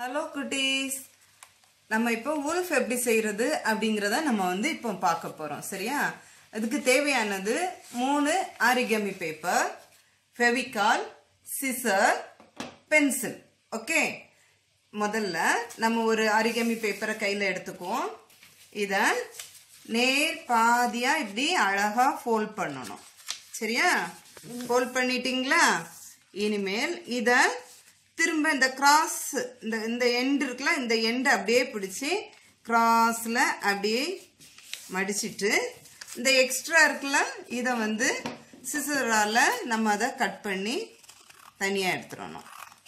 hello குட்டீஸ் நம்ம இப்போ உல்ஃப் எப்படி செய்கிறது அப்படிங்கிறத நம்ம வந்து இப்போ பார்க்க போகிறோம் சரியா அதுக்கு தேவையானது மூணு origami paper Fevicol scissor pencil okay முதல்ல நம்ம ஒரு ஆரிகமி பேப்பரை கையில் எடுத்துக்குவோம் இதை நேர் பாதியாக இப்படி அழகாக ஃபோல்ட் பண்ணணும் சரியா ஃபோல்ட் பண்ணிட்டீங்களா இனிமேல் இதை திரும்ப இந்த கிராஸ் இந்த இந்த எண்டு இருக்குல்ல இந்த எண்டை அப்படியே பிடிச்சி கிராஸில் அப்படியே மடிச்சிட்டு இந்த எக்ஸ்ட்ரா இருக்குல்ல இதை வந்து சிசரால் நம்ம அதை கட் பண்ணி தனியாக எடுத்துடணும்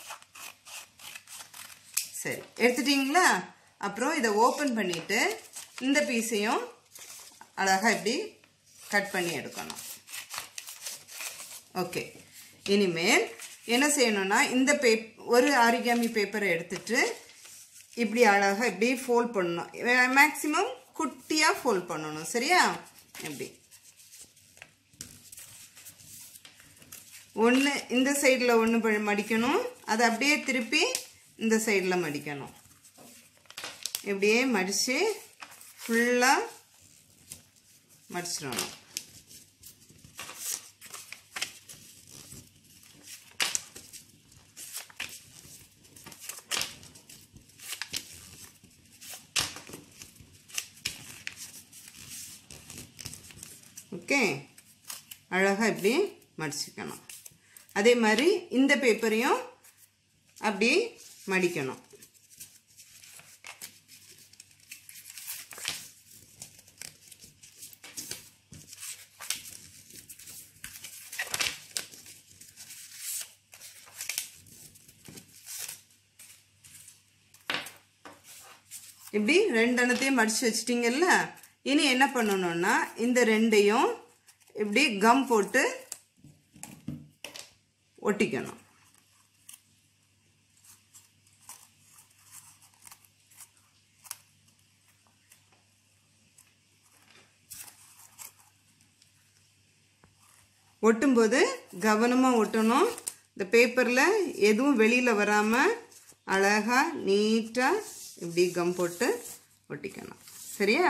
சரி எடுத்துட்டிங்களா அப்புறம் இதை ஓப்பன் பண்ணிவிட்டு இந்த பீஸையும் அழகாக இப்படி கட் பண்ணி எடுக்கணும் ஓகே இனிமேல் என்ன செய்யணும்னா இந்த பேப் ஒரு ஆரிகாமி பேப்பரை எடுத்துட்டு இப்படி அழகாக இப்படி ஃபோல்ட் பண்ணணும் மேக்ஸிமம் குட்டியாக ஃபோல்ட் பண்ணணும் சரியா இப்படி ஒன்று இந்த சைடில் ஒன்று மடிக்கணும் அதை அப்படியே திருப்பி இந்த சைடில் மடிக்கணும் இப்படியே மடித்து ஃபுல்லாக மடிச்சிடணும் ஓகே அழகாக இப்படி மடிச்சுக்கணும் அதே மாதிரி இந்த பேப்பரையும் அப்படி மடிக்கணும் இப்படி ரெண்டு அணத்தையும் மடித்து வச்சிட்டிங்கல்ல இனி என்ன பண்ணணும்னா இந்த ரெண்டையும் இப்படி கம் போட்டு ஒட்டிக்கணும் ஒட்டும்போது கவனமாக ஒட்டணும் இந்த பேப்பரில் எதுவும் வெளியில் வராமல் அழகாக நீட்டாக இப்படி கம் போட்டு ஒட்டிக்கணும் சரியா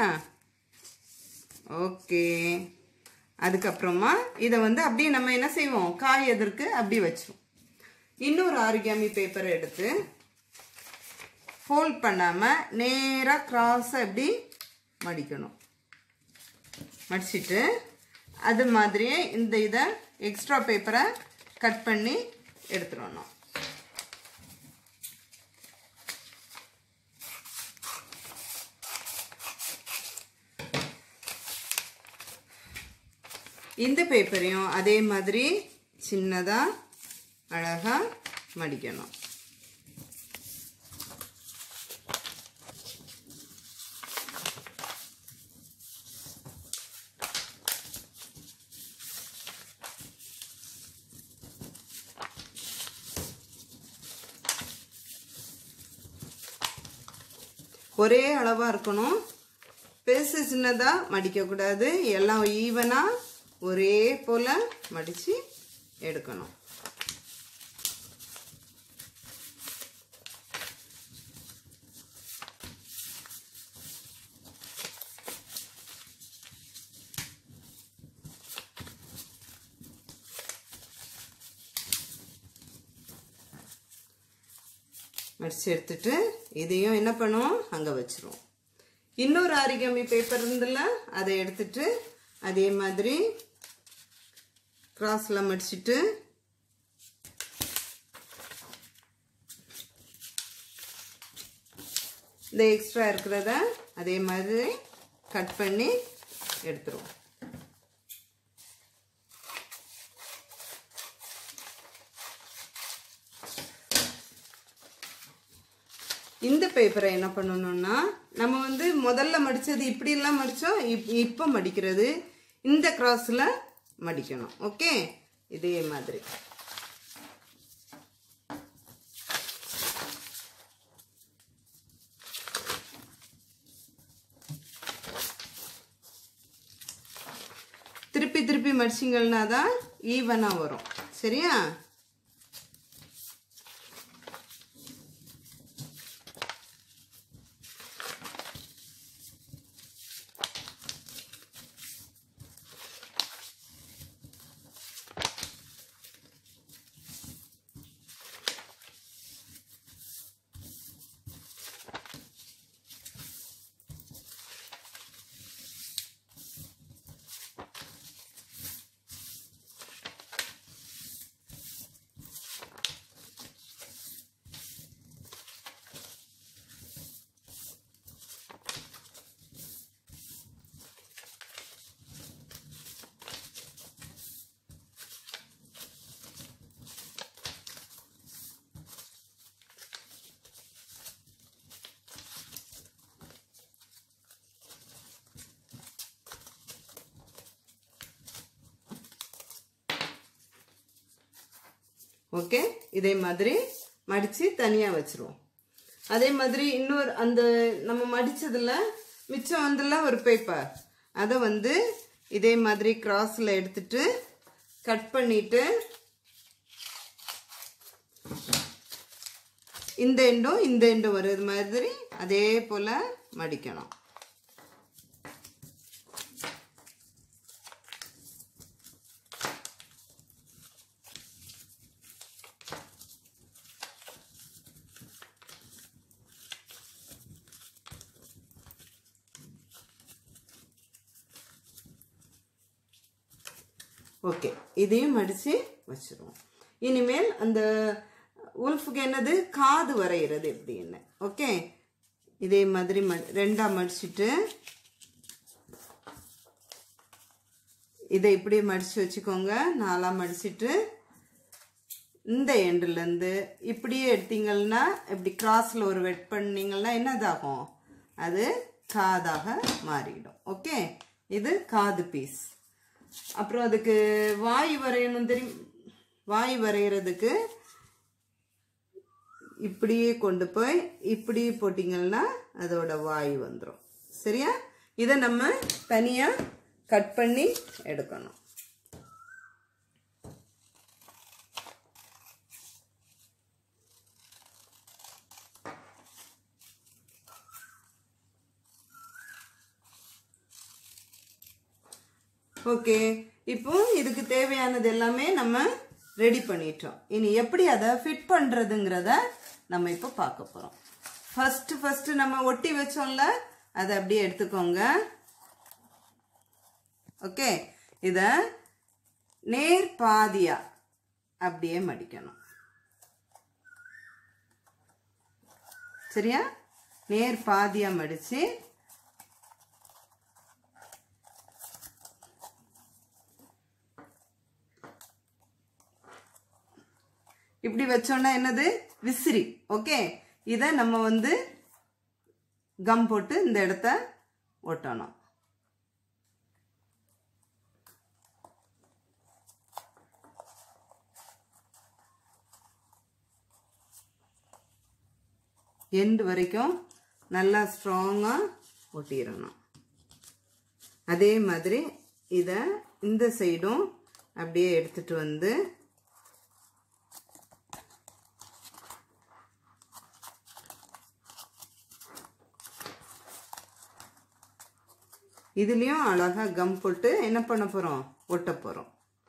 ஓகே அதுக்கப்புறமா இதை வந்து அப்படியே நம்ம என்ன செய்வோம் காயதற்கு அப்படி வச்சிருவோம் இன்னொரு ஆரிகாமி பேப்பரை எடுத்து ஃபோல்ட் பண்ணாமல் நேராக க்ராஸாக இப்படி மடிக்கணும் மடிச்சிட்டு அது மாதிரியே இந்த இதை எக்ஸ்ட்ரா பேப்பரை கட் பண்ணி எடுத்துடணும் இந்த பேப்பரையும் அதே மாதிரி சின்னதாக அழகாக மடிக்கணும் ஒரே அளவாக இருக்கணும் பெருசு சின்னதாக மடிக்கக்கூடாது எல்லாம் ஈவனாக ஒரே போல் மடித்து எடுக்கணும் மடித்து எடுத்துட்டு இதையும் என்ன பண்ணுவோம் அங்கே வச்சுருவோம் இன்னொரு ஆரிகமி பேப்பர் இருந்துல அதை எடுத்துட்டு அதே மாதிரி கிராஸில் மடிச்சுட்டு இந்த எக்ஸ்ட்ரா இருக்கிறத அதே மாதிரி கட் பண்ணி எடுத்துருவோம் இந்த பேப்பரை என்ன பண்ணணும்னா நம்ம வந்து முதல்ல மடித்தது இப்படிலாம் மடித்தோம் இப் இப்போ மடிக்கிறது இந்த கிராஸில் மடிக்கணும் ஓகே இதே மாதிரி திருப்பி திருப்பி மடிச்சிங்கன்னா தான் ஈவனாக வரும் சரியா ஓகே இதே மாதிரி மடித்து தனியாக வச்சுருவோம் அதே மாதிரி இன்னொரு அந்த நம்ம மடிச்சதுல மிச்சம் வந்துல ஒரு பேப்பர் அதை வந்து இதே மாதிரி கிராஸில் எடுத்துட்டு கட் பண்ணிட்டு இந்த எண்டும் இந்த எண்டும் வருது மாதிரி அதே போல் மடிக்கணும் ஓகே இதையும் மடித்து வச்சிருவோம் இனிமேல் அந்த உல்ஃபுக்கு என்னது காது வரைகிறது எப்படின்னு ஓகே இதே மாதிரி ம ரெண்டாக மடிச்சிட்டு இதை இப்படி மடித்து வச்சுக்கோங்க நாலாக மடிச்சிட்டு இந்த எண்டுலேருந்து இப்படியே எடுத்தீங்கன்னா இப்படி கிராஸில் ஒரு வெட் பண்ணீங்கன்னா என்னதாகும் அது காதாக மாறிடும் ஓகே இது காது பீஸ் அப்புறம் அதுக்கு வாய் வரையணும் தெரியும் வாய் வரைகிறதுக்கு இப்படியே கொண்டு போய் இப்படி போட்டிங்கன்னா அதோட வாய் வந்துடும் சரியா இதை நம்ம தனியாக கட் பண்ணி எடுக்கணும் ஓகே இப்போ இதுக்கு தேவையானது எல்லாமே நம்ம ரெடி பண்ணிட்டோம் இனி எப்படி அதை ஃபிட் பண்ணுறதுங்கிறத நம்ம இப்போ பார்க்க போகிறோம் ஃபஸ்ட்டு ஃபஸ்ட்டு நம்ம ஒட்டி வச்சோம்ல அதை அப்படியே எடுத்துக்கோங்க ஓகே இதை நேர் பாதியா அப்படியே மடிக்கணும் சரியா நேர் பாதியா மடிச்சு இப்படி வச்சோன்னா என்னது விசிறி ஓகே இதை நம்ம வந்து கம் போட்டு இந்த இடத்த ஒட்டணும் எண்டு வரைக்கும் நல்லா ஸ்ட்ராங்காக ஒட்டிடணும் அதே மாதிரி இதை இந்த சைடும் அப்படியே எடுத்துட்டு வந்து இதுலேயும் அழகாக கம் போட்டு என்ன பண்ண போகிறோம் ஒட்ட போகிறோம்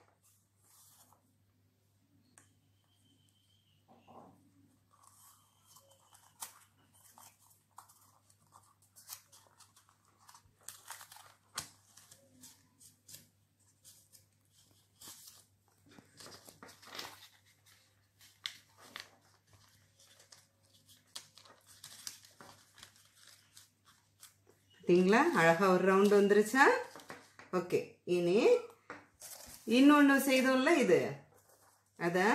பார்த்தீங்களா அழகாக ஒரு ரவுண்டு வந்துருச்சா ஓகே இனி இன்னொன்று செய்தோம்ல இது அதை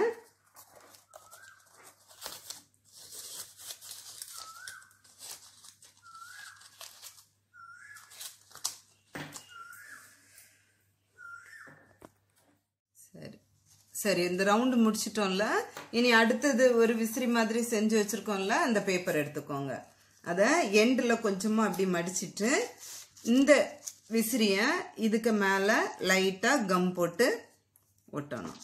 சரி சரி இந்த ரவுண்டு முடிச்சிட்டோம்ல இனி அடுத்தது ஒரு விசிறி மாதிரி செஞ்சு வச்சுருக்கோம்ல அந்த பேப்பர் எடுத்துக்கோங்க அதை எண்டில் கொஞ்சமாக அப்படி மடிச்சிட்டு இந்த விசிறியை இதுக்கு மேலே லைட்டாக கம் போட்டு ஒட்டணும்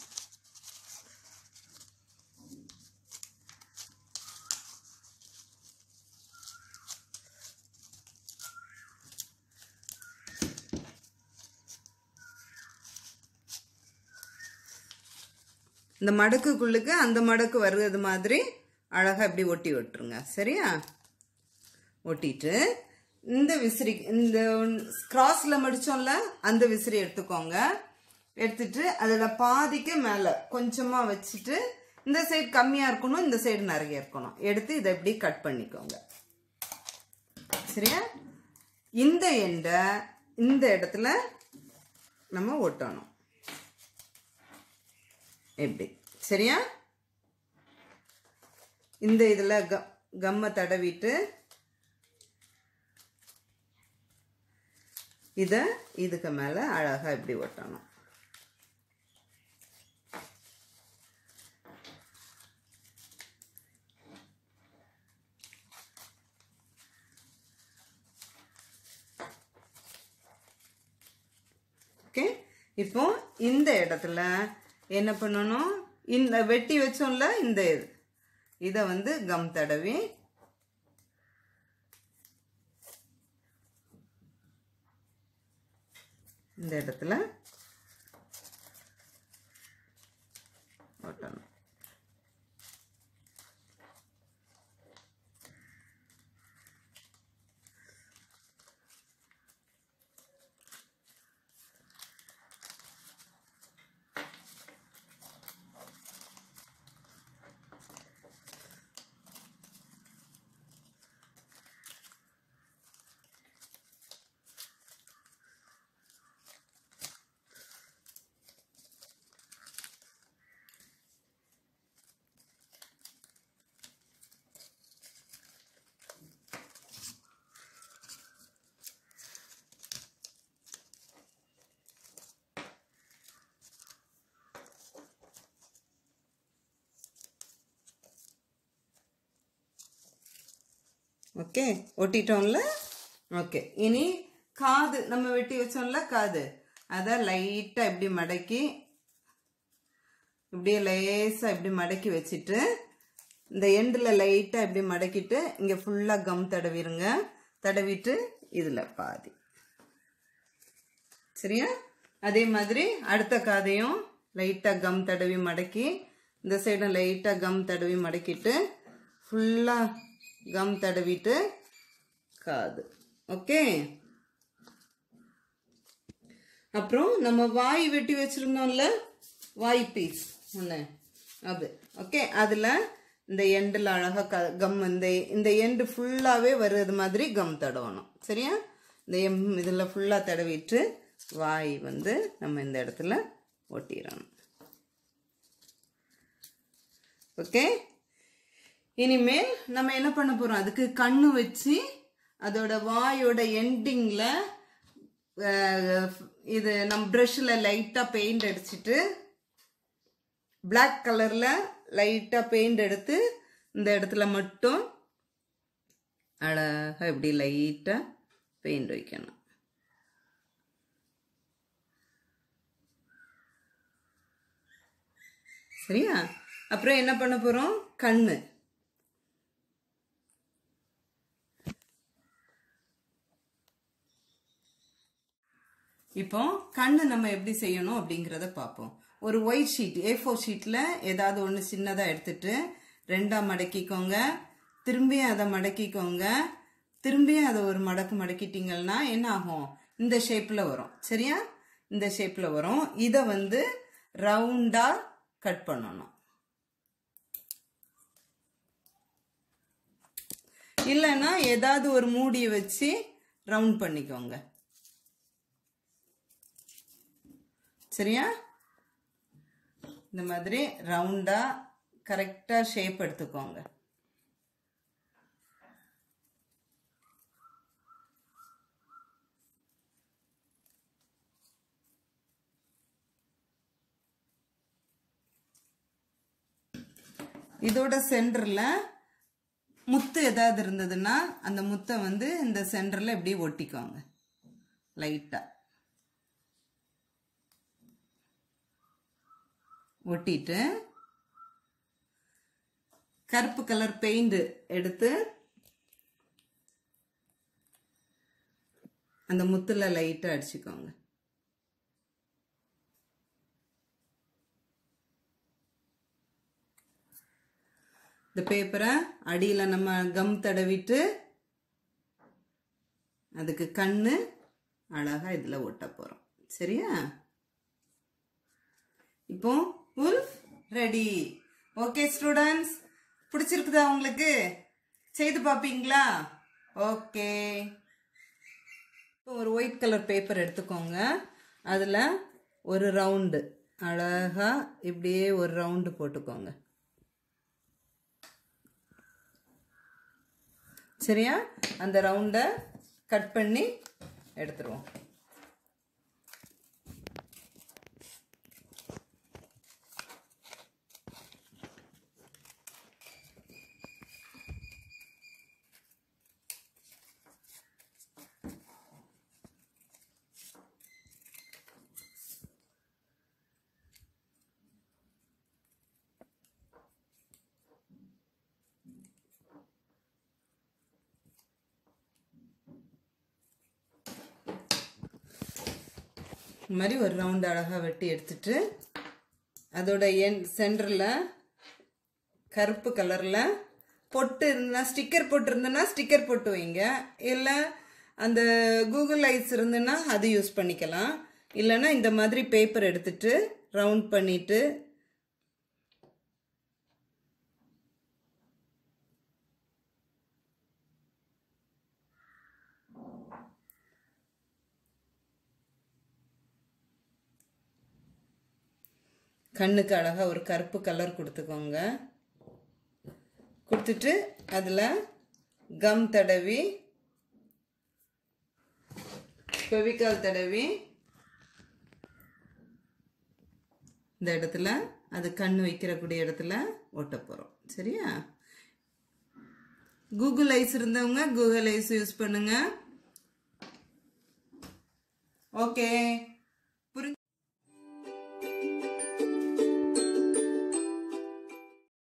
இந்த மடக்குக்குள்ளுக்கு அந்த மடக்கு வர்றது மாதிரி அழகாக இப்படி ஒட்டி விட்டுருங்க சரியா ஒட்டிட்டு இந்த விசிறி இந்த கிராஸில் மடித்தோம்ல அந்த விசிறி எடுத்துக்கோங்க எடுத்துட்டு அதில் பாதிக்கு மேலே கொஞ்சமாக வச்சுட்டு இந்த சைடு கம்மியாக இருக்கணும் இந்த சைடு நிறைய இருக்கணும் எடுத்து இதை இப்படி கட் பண்ணிக்கோங்க சரியா இந்த எண்டை இந்த இடத்துல நம்ம ஒட்டணும் எப்படி சரியா இந்த இதில் க கம்மை தடவிட்டு இதை இதுக்கு மேலே அழகாக இப்படி ஒட்டணும் ஓகே இப்போ இந்த இடத்துல என்ன பண்ணணும் இந்த வெட்டி வச்சோம்ல இந்த இது இதை வந்து கம் தடவி இந்த இடத்துல ஒட்டணும் ஓகே ஒட்டிட்டோம்ல ஓகே இனி காது நம்ம வெட்டி வச்சோம்ல காது அதை லைட்டாக இப்படி மடக்கி இப்படியே லேசாக இப்படி மடக்கி வச்சுட்டு இந்த எண்டில் லைட்டாக இப்படி மடக்கிட்டு இங்கே ஃபுல்லாக கம் தடவிருங்க தடவிட்டு இதில் பாதி சரியா அதே மாதிரி அடுத்த காதையும் லைட்டாக கம் தடவி மடக்கி இந்த சைடும் லைட்டாக கம் தடவி மடக்கிட்டு ஃபுல்லாக கம் தடவிட்டு காது ஓகே அப்புறம் நம்ம வாய் வெட்டி வச்சிருந்தோம்ல வாய் பீஸ் ஒன்று அது ஓகே அதில் இந்த எண்டில் அழகாக க கம் இந்த இந்த எண்டு ஃபுல்லாகவே வருது மாதிரி கம் தடவணும் சரியா இந்த எம் இதில் ஃபுல்லாக தடவிட்டு வாய் வந்து நம்ம இந்த இடத்துல ஒட்டிடணும் ஓகே இனிமேல் நம்ம என்ன பண்ண போறோம் அதுக்கு கண்ணு வச்சு அதோட வாயோட எண்டிங்கில் இது நம்ம ப்ரஷ்ஷில் லைட்டாக பெயிண்ட் அடிச்சிட்டு பிளாக் கலரில் லைட்டாக பெயிண்ட் எடுத்து இந்த இடத்துல மட்டும் அழகாக இப்படி லைட்டாக பெயிண்ட் வைக்கணும் சரியா அப்புறம் என்ன பண்ண போகிறோம் கண்ணு இப்போ கண்ணு நம்ம எப்படி செய்யணும் அப்படிங்கிறத பார்ப்போம் ஒரு ஒயிட் ஷீட் ஏ ஃபோர் ஷீட்டில் ஏதாவது ஒன்று சின்னதாக எடுத்துட்டு ரெண்டாக மடக்கிக்கோங்க திரும்பியும் அதை மடக்கிக்கோங்க திரும்பியும் அதை ஒரு மடக்கு மடக்கிட்டீங்கன்னா என்ன ஆகும் இந்த ஷேப்பில் வரும் சரியா இந்த ஷேப்பில் வரும் இதை வந்து ரவுண்டாக கட் பண்ணணும் இல்லைன்னா ஏதாவது ஒரு மூடியை வச்சு ரவுண்ட் பண்ணிக்கோங்க சரியா இந்த மாதிரி ரவுண்டா கரெக்டா ஷேப் எடுத்துக்கோங்க இதோட சென்டர்ல முத்து ஏதாவது இருந்ததுன்னா அந்த முத்தை வந்து இந்த சென்டர்ல இப்படி ஒட்டிக்கோங்க லைட்டா ஒட்டிட்டு கருப்பு கலர் பெயிண்ட் எடுத்து அந்த முத்துல லைட்டா அடிச்சுக்கோங்க இந்த பேப்பரை அடியில் நம்ம கம் தடவிட்டு அதுக்கு கண்ணு அழகா இதில் ஒட்ட போகிறோம் சரியா இப்போ உல்ஃப் ரெடி ஓகே ஸ்டூடெண்ட்ஸ் பிடிச்சிருக்குதா உங்களுக்கு செய்து பார்ப்பீங்களா ஓகே இப்போ ஒரு ஒயிட் கலர் பேப்பர் எடுத்துக்கோங்க அதில் ஒரு ரவுண்டு அழகா இப்படியே ஒரு ரவுண்டு போட்டுக்கோங்க சரியா அந்த ரவுண்டை கட் பண்ணி எடுத்துருவோம் இந்த மாதிரி ஒரு ரவுண்ட் அழகாக வெட்டி எடுத்துட்டு அதோட என் சென்டரில் கருப்பு கலரில் பொட்டு இருந்தா ஸ்டிக்கர் போட்டு இருந்ததுன்னா ஸ்டிக்கர் போட்டு வைங்க இல்லை அந்த கூகுள் ஐஸ் இருந்துன்னா அது யூஸ் பண்ணிக்கலாம் இல்லைன்னா இந்த மாதிரி பேப்பர் எடுத்துட்டு ரவுண்ட் பண்ணிட்டு கண்ணுக்கு அழகாக ஒரு கருப்பு கலர் கொடுத்துக்கோங்க கொடுத்துட்டு அதில் கம் தடவி ஃபெவிகால் தடவி இந்த இடத்துல அது கண் வைக்கிறக்கூடிய இடத்துல ஒட்ட போகிறோம் சரியா கூகுள் ஐஸ் இருந்தவங்க கூகுள் ஐஸ் யூஸ் பண்ணுங்க ஓகே